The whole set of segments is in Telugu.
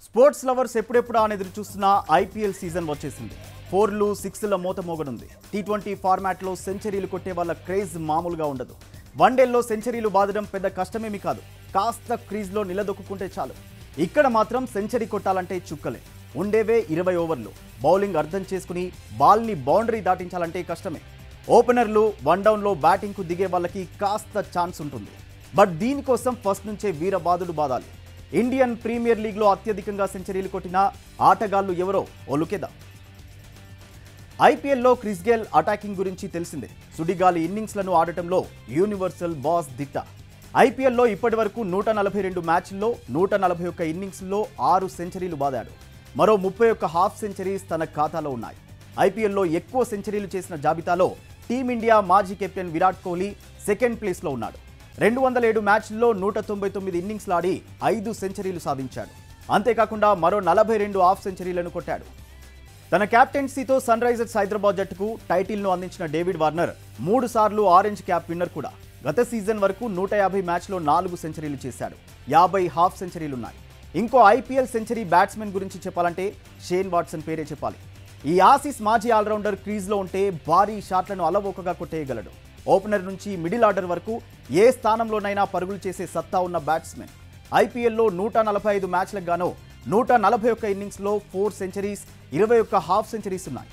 స్పోర్ట్స్ లవర్స్ ఎప్పుడెప్పుడు అని ఎదురు చూస్తున్న ఐపీఎల్ సీజన్ వచ్చేసింది ఫోర్లు సిక్స్ల మూత మోగనుంది టీ ట్వంటీ ఫార్మాట్లో సెంచరీలు కొట్టే వాళ్ళ క్రేజ్ మామూలుగా ఉండదు వన్డేల్లో సెంచరీలు బాదడం పెద్ద కష్టమేమి కాదు కాస్త క్రీజ్లో నిలదొక్కుంటే చాలు ఇక్కడ మాత్రం సెంచరీ కొట్టాలంటే చుక్కలే ఉండేవే ఇరవై ఓవర్లు బౌలింగ్ అర్థం చేసుకుని బాల్ని బౌండరీ దాటించాలంటే కష్టమే ఓపెనర్లు వన్ డౌన్లో బ్యాటింగ్కు దిగే వాళ్ళకి కాస్త ఛాన్స్ ఉంటుంది బట్ దీనికోసం ఫస్ట్ నుంచే వీరబాదుడు బాదాలి ఇండియన్ ప్రీమియర్ లీగ్లో అత్యధికంగా సెంచరీలు కొట్టిన ఆటగాళ్లు ఎవరో ఓ లుకేదా ఐపీఎల్లో క్రిస్ గేల్ అటాకింగ్ గురించి తెలిసిందే సుడిగాలి ఇన్నింగ్స్లను ఆడటంలో యూనివర్సల్ బాస్ దిట్ట ఐపీఎల్లో ఇప్పటి వరకు నూట నలభై రెండు మ్యాచ్ల్లో నూట నలభై ఒక్క ఇన్నింగ్స్లో ఆరు సెంచరీలు బాదాడు మరో ముప్పై ఒక్క హాఫ్ సెంచరీస్ తన ఖాతాలో ఉన్నాయి ఐపీఎల్లో ఎక్కువ సెంచరీలు చేసిన జాబితాలో టీమిండియా మాజీ కెప్టెన్ విరాట్ కోహ్లీ సెకండ్ ప్లేస్లో ఉన్నాడు రెండు వందల ఏడు మ్యాచ్ల్లో నూట తొంభై తొమ్మిది ఇన్నింగ్స్లాడి ఐదు సెంచరీలు సాధించాడు అంతేకాకుండా మరో నలభై రెండు హాఫ్ సెంచరీలను కొట్టాడు తన కెప్టెన్సీతో సన్ రైజర్స్ హైదరాబాద్ జట్టుకు టైటిల్ను అందించిన డేవిడ్ వార్నర్ మూడు సార్లు ఆరెంజ్ క్యాప్ విన్నర్ కూడా గత సీజన్ వరకు నూట యాభై మ్యాచ్లో నాలుగు సెంచరీలు చేశాడు యాభై హాఫ్ సెంచరీలున్నాయి ఇంకో ఐపీఎల్ సెంచరీ బ్యాట్స్మెన్ గురించి చెప్పాలంటే షేన్ వాట్సన్ పేరే చెప్పాలి ఈ ఆసీస్ మాజీ ఆల్రౌండర్ క్రీజ్లో ఉంటే భారీ షాట్లను అలవోకగా కొట్టేయగలడు ఓపెనర్ నుంచి మిడిల్ ఆర్డర్ వరకు ఏ స్థానంలోనైనా పరుగులు చేసే సత్తా ఉన్న బ్యాట్స్మెన్ ఐపీఎల్లో నూట నలభై ఐదు మ్యాచ్లకు గాను నూట నలభై ఒక్క ఇన్నింగ్స్లో ఫోర్ సెంచరీస్ ఇరవై ఒక్క హాఫ్ సెంచరీస్ ఉన్నాయి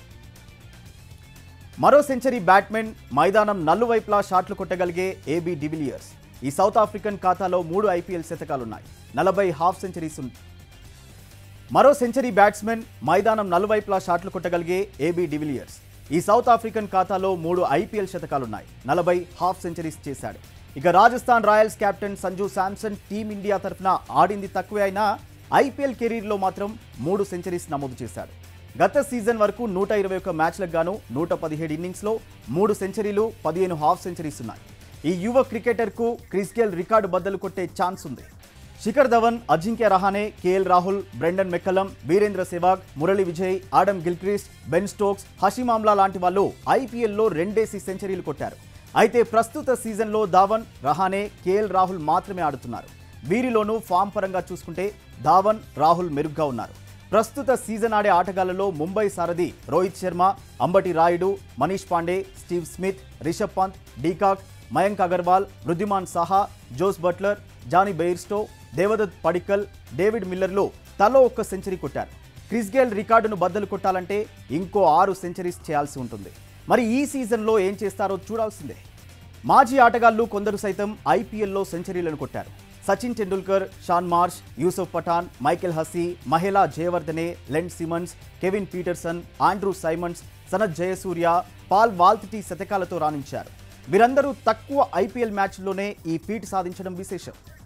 మరో సెంచరీ బ్యాట్మెన్ మైదానం నలువైపులా షాట్లు కొట్టగలిగే ఏబీ డివిలియర్స్ ఈ సౌత్ ఆఫ్రికన్ ఖాతాలో మూడు ఐపీఎల్ శతకాలున్నాయి నలభై హాఫ్ సెంచరీస్ ఉన్నాయి మరో సెంచరీ బ్యాట్స్మెన్ మైదానం నలువైపులా షాట్లు కొట్టగలిగే ఏబీ డివిలియర్స్ ఈ సౌత్ ఆఫ్రికన్ ఖాతాలో మూడు ఐపీఎల్ శతకాలున్నాయి నలభై హాఫ్ సెంచరీస్ చేశాడు ఇక Rajasthan Royals captain Sanju Samson Team India తరఫున ఆడింది తక్కువే అయినా ఐపీఎల్ కెరీర్లో మాత్రం మూడు సెంచరీస్ నమోదు చేశాడు గత సీజన్ వరకు నూట ఇరవై ఒక్క మ్యాచ్లకు గాను నూట పదిహేడు ఇన్నింగ్స్లో మూడు సెంచరీలు పదిహేను హాఫ్ సెంచరీస్ ఉన్నాయి ఈ యువ క్రికెటర్కు క్రిస్ గేల్ రికార్డు బద్దలు కొట్టే ఛాన్స్ ఉంది Shikhar Dhawan Ajinkya Rahane KL Rahul Brendon McCullum Virender Sehwag Murali Vijay Adam Gilchrist Ben Stokes Hashim Amla లాంటి వాళ్ళు ఐపీఎల్లో రెండేసి సెంచరీలు కొట్టారు అయితే ప్రస్తుత సీజన్లో ధావన్ రహానే కేఎల్ రాహుల్ మాత్రమే ఆడుతున్నారు వీరిలోనూ ఫామ్ పరంగా చూసుకుంటే ధావన్ రాహుల్ మెరుగ్గా ఉన్నారు ప్రస్తుత సీజన్ ఆడే ఆటగాళ్లలో ముంబై సారథి Rohit Sharma Ambati Rayudu Manish Pandey Steve Smith Rishabh Pant de Kock Mayank Agarwal Wriddhiman Saha Jos Buttler Jonny Bairstow Devdutt Padikkal David మిల్లర్లు తలో ఒక్క సెంచరీ కొట్టారు క్రిస్ గేల్ రికార్డును బద్దలు కొట్టాలంటే ఇంకో ఆరు సెంచరీస్ చేయాల్సి ఉంటుంది మరి ఈ సీజన్లో ఏం చేస్తారో చూడాల్సిందే మాజీ ఆటగాళ్లు కొందరు సైతం ఐపీఎల్లో సెంచరీలను కొట్టారు Sachin Tendulkar Shaun Marsh Yusuf Pathan Michael Hussey Mahela Jayawardene Lendl Simmons Kevin Pietersen Andrew Symonds Sanath Jayasuriya Paul Valthaty శతకాలతో రాణించారు వీరందరూ తక్కువ ఐపీఎల్ మ్యాచ్లోనే ఈ ఫీట్ సాధించడం విశేషం